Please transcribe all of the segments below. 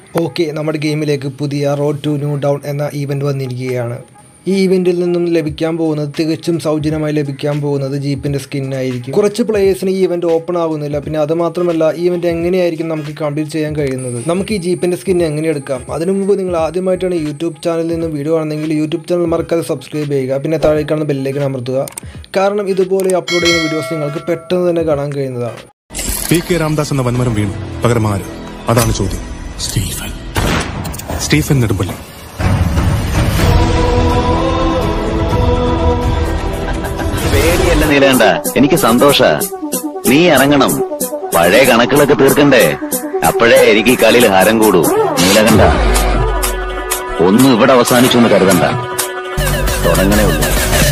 okay നമ്മുടെ ഗെയിമിലേക്ക് പുതിയ റോഡ് ടു ന്യൂ ഡൗൺ എന്ന ഈവൻറ്റ് വന്നിരിക്കുകയാണ് ഈ ഈവൻറ്റിൽ നിന്നും ലഭിക്കാൻ പോകുന്നത് തികച്ചും സൗജന്യമായി ലഭിക്കാൻ പോകുന്നത് ജീപ്പിൻ്റെ സ്കിന്നായിരിക്കും കുറച്ച് പ്ലേയേഴ്സിന് ഈ ഈവൻറ്റ് ഓപ്പൺ ആകുന്നില്ല പിന്നെ അത് മാത്രമല്ല ഈ ഈവൻറ്റ് എങ്ങനെയായിരിക്കും നമുക്ക് കംപ്ലീറ്റ് ചെയ്യാൻ കഴിയുന്നത് നമുക്ക് ഈ ജീപ്പിൻ്റെ സ്കിൻ എങ്ങനെ എടുക്കാം അതിനു മുമ്പ് നിങ്ങൾ ആദ്യമായിട്ടാണ് യൂട്യൂബ് ചാനലിൽ നിന്ന് വീഡിയോ കാണുന്നെങ്കിൽ യൂട്യൂബ് ചാനൽ മറക്കാതെ സബ്സ്ക്രൈബ് ചെയ്യുക പിന്നെ താഴെ കാണുന്ന ബെല്ലേക്ക് അമർത്തുക കാരണം ഇതുപോലെ അപ്ലോഡ് ചെയ്യുന്ന വീഡിയോസ് നിങ്ങൾക്ക് പെട്ടെന്ന് തന്നെ കാണാൻ കഴിയുന്നതാണ് പി കെ രാംദാസ് എന്ന വൻമരം വീണു പകരം ആര് അതാണ് ചോദ്യം സ്റ്റീഫൻ സ്റ്റീഫൻ നെടുമ്പള്ളി പേടിയല്ല നീലേണ്ട എനിക്ക് സന്തോഷ നീ ഇറങ്ങണം പഴയ കണക്കുകളൊക്കെ തീർക്കണ്ടേ അപ്പോഴേ എനിക്ക് ഈ കളിയിൽ ഹരം കൂടൂ നീലകണ്ഠ ഒന്നും ഇവിടെ അവസാനിച്ചു എന്ന് കരുതണ്ട തുടങ്ങണേ ഉള്ളൂ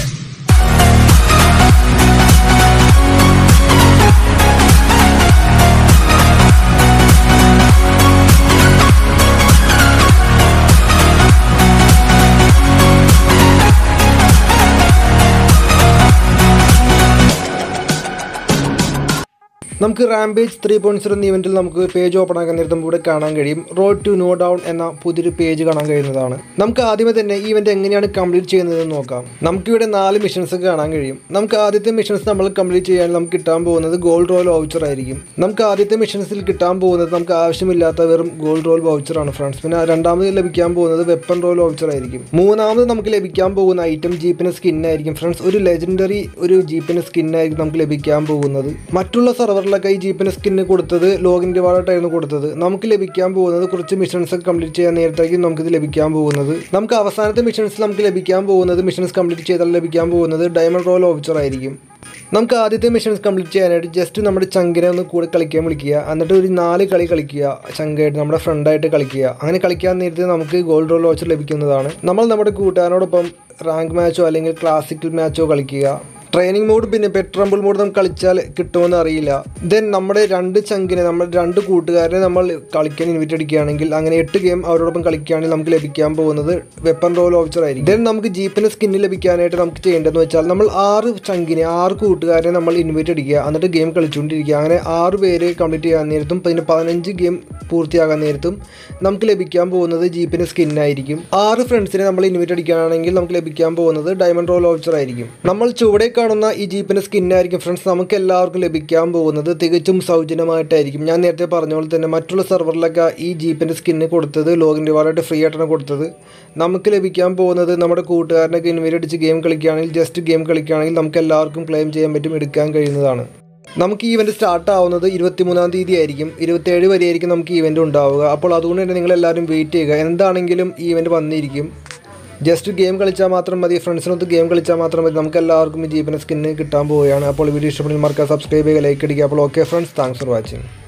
നമുക്ക് റാംപേജ് ത്രീ പോയിന്റ് സീറോ എന്ന ഇവൻറ്റിൽ നമുക്ക് പേജ് ഓപ്പൺ ആക്കാൻ നേരത്തെ ഇവിടെ കാണാൻ കഴിയും റോഡ് ടു നോ ഡൗൺ എന്ന പുതിയൊരു പേജ് കാണാൻ കഴിയുന്നതാണ് നമുക്ക് ആദ്യമേ തന്നെ ഈ ഇവൻറ്റ് എങ്ങനെയാണ് കംപ്ലീറ്റ് ചെയ്യുന്നതെന്ന് നോക്കാം നമുക്കിവിടെ നാല് മിഷൻസ് കാണാൻ കഴിയും നമുക്ക് ആദ്യത്തെ മിഷൻസ് നമ്മൾ കംപ്ലീറ്റ് ചെയ്യാൻ നമുക്ക് കിട്ടാൻ പോകുന്നത് ഗോൾഡ് റോൾ വൗച്ചർ ആയിരിക്കും നമുക്ക് ആദ്യത്തെ മിഷൻസിൽ കിട്ടാൻ പോകുന്നത് നമുക്ക് ആവശ്യമില്ലാത്ത വെറും ഗോൾഡ് റോൾ വൗച്ചർ ആണ് ഫ്രണ്ട്സ് പിന്നെ രണ്ടാമത് ലഭിക്കാൻ പോകുന്നത് വെപ്പൺ റോൾ വൗച്ചർ ആയിരിക്കും മൂന്നാമത് നമുക്ക് ലഭിക്കാൻ പോകുന്ന ഐറ്റം ജീപ്പിന് സ്കിൻ ആയിരിക്കും ഫ്രണ്ട്സ് ഒരു ലെജൻഡറി ഒരു ജീപ്പിന് സ്കിൻ ആയിരിക്കും നമുക്ക് ലഭിക്കാൻ പോകുന്നത് മറ്റുള്ള സെർവറിലൊക്കെ ഈ ജീപ്പിന് സ്കിന്ന് കൊടുത്തത് ലോഗിൻ്റെ വാളായിട്ടായിരുന്നു കൊടുത്തത് നമുക്ക് ലഭിക്കാൻ പോകുന്നത് കുറച്ച് മിഷൻസ് ഒക്കെ കംപ്ലീറ്റ് ചെയ്യാൻ നേരത്തേക്കും നമുക്ക് ഇത് ലഭിക്കാൻ പോകുന്നത് നമുക്ക് അവസാനത്തെ മിഷൻസ് നമുക്ക് ലഭിക്കാൻ പോകുന്നത് മിഷൻസ് കംപ്ലീറ്റ് ചെയ്താൽ ലഭിക്കാൻ പോകുന്നത് ഡയമണ്ട് റോൾ ഓഫിസർ ആയിരിക്കും നമുക്ക് ആദ്യത്തെ മിഷൻസ് കംപ്ലീറ്റ് ചെയ്യാനായിട്ട് ജസ്റ്റ് നമ്മുടെ ചങ്കിനെ ഒന്ന് കൂടെ കളിക്കാൻ വിളിക്കുക എന്നിട്ട് ഒരു നാല് കളി കളിക്കുക ചങ്കായിട്ട് നമ്മുടെ ഫ്രണ്ടായിട്ട് കളിക്കുക അങ്ങനെ കളിക്കാൻ നേരത്തെ നമുക്ക് ഗോൾഡ് റോൾ വാച്ച് ലഭിക്കുന്നതാണ് നമ്മൾ നമ്മുടെ കൂട്ടുകാരനോടൊപ്പം റാങ്ക് മാച്ചോ അല്ലെങ്കിൽ ക്ലാസിക്കൽ മാച്ചോ കളിക്കുക ട്രെയിനിങ് മോഡ് പിന്നെ പെട്രംബിൾ മോഡ് നമുക്ക് കളിച്ചാൽ കിട്ടുമെന്ന് അറിയില്ല ദെൻ നമ്മുടെ രണ്ട് ചങ്കിനെ നമ്മുടെ രണ്ട് കൂട്ടുകാരനെ നമ്മൾ കളിക്കാൻ ഇൻവൈറ്റ് അടിക്കുകയാണെങ്കിൽ അങ്ങനെ എട്ട് ഗെയിം അവരോടൊപ്പം കളിക്കുകയാണെങ്കിൽ നമുക്ക് ലഭിക്കാൻ പോകുന്നത് വെപ്പൺ റോൾ ഓഫിസർ ആയിരിക്കും ദെൻ നമുക്ക് ജീപ്പിന് സ്കിന്ന് ലഭിക്കാനായിട്ട് നമുക്ക് ചെയ്യേണ്ടതെന്ന് വെച്ചാൽ നമ്മൾ ആറ് ചങ്കിനെ ആറ് കൂട്ടുകാരെ നമ്മൾ ഇൻവൈറ്റ് അടിക്കുക എന്നിട്ട് ഗെയിം കളിച്ചുകൊണ്ടിരിക്കുക അങ്ങനെ ആറ് പേര് കംപ്ലീറ്റ് ചെയ്യാൻ നേരത്തും പിന്നെ പതിനഞ്ച് ഗെയിം പൂർത്തിയാകാൻ നേരത്തും നമുക്ക് ലഭിക്കാൻ പോകുന്നത് ജീപ്പിന് സ്കിന്നായിരിക്കും ആറ് ഫ്രണ്ട്സിനെ നമ്മൾ ഇൻവൈറ്റ് അടിക്കുകയാണെങ്കിൽ നമുക്ക് ലഭിക്കാൻ പോകുന്നത് ഡയമണ്ട് റോൾ ഓഫിസർ ആയിരിക്കും നമ്മൾ ചുവടെ കാണുന്ന ഈ ജീപ്പിന് സ്കിന്നായിരിക്കും ഫ്രണ്ട്സ് നമുക്ക് എല്ലാവർക്കും ലഭിക്കാൻ പോകുന്നത് തികച്ചും സൗജന്യമായിട്ടായിരിക്കും ഞാൻ നേരത്തെ പറഞ്ഞ പോലെ തന്നെ മറ്റുള്ള സെർവറിലൊക്കെ ഈ ജീപ്പിൻ്റെ സ്കിന്ന് കൊടുത്തത് ലോഗിൻ റിവാർഡായിട്ട് ഫ്രീ ആയിട്ടാണ് കൊടുത്തത് നമുക്ക് ലഭിക്കാൻ പോകുന്നത് നമ്മുടെ കൂട്ടുകാരനൊക്കെ ഇൻവൈറ്റ് അടിച്ച് ഗെയിം കളിക്കുകയാണെങ്കിൽ ജസ്റ്റ് ഗെയിം കളിക്കുകയാണെങ്കിൽ നമുക്ക് എല്ലാവർക്കും ക്ലെയിം ചെയ്യാൻ പറ്റും എടുക്കാൻ കഴിയുന്നതാണ് നമുക്ക് ഈ ഇവൻറ്റ് സ്റ്റാർട്ട് ആവുന്നത് ഇരുപത്തിമൂന്നാം തീയതി ആയിരിക്കും ഇരുപത്തേഴ് വരെയായിരിക്കും നമുക്ക് ഇവൻറ്റ് ഉണ്ടാവുക അപ്പോൾ അതുകൊണ്ട് തന്നെ നിങ്ങൾ എല്ലാവരും വെയിറ്റ് ചെയ്യുക എന്താണെങ്കിലും ഈ ഇവൻറ്റ് വന്നിരിക്കും ജസ്റ്റ് ഗെയിം കളിച്ചാൽ മാത്രം മതി ഫ്രണ്ട്സിനൊത്ത് ഗെയിം കളിച്ചാൽ മാത്രം മതി നമുക്ക് എല്ലാവർക്കും ഈ ജീപ്പിന് സ്കിന്ന് കിട്ടാൻ പോവുകയാണ് അപ്പോൾ വീഡിയോ ഇഷ്ടപ്പെടുന്ന മറക്കുക സബ്സ്ക്രൈബ് ചെയ്യുക ലൈക്ക് അടിക്കുക അപ്പോൾ okay friends thanks for watching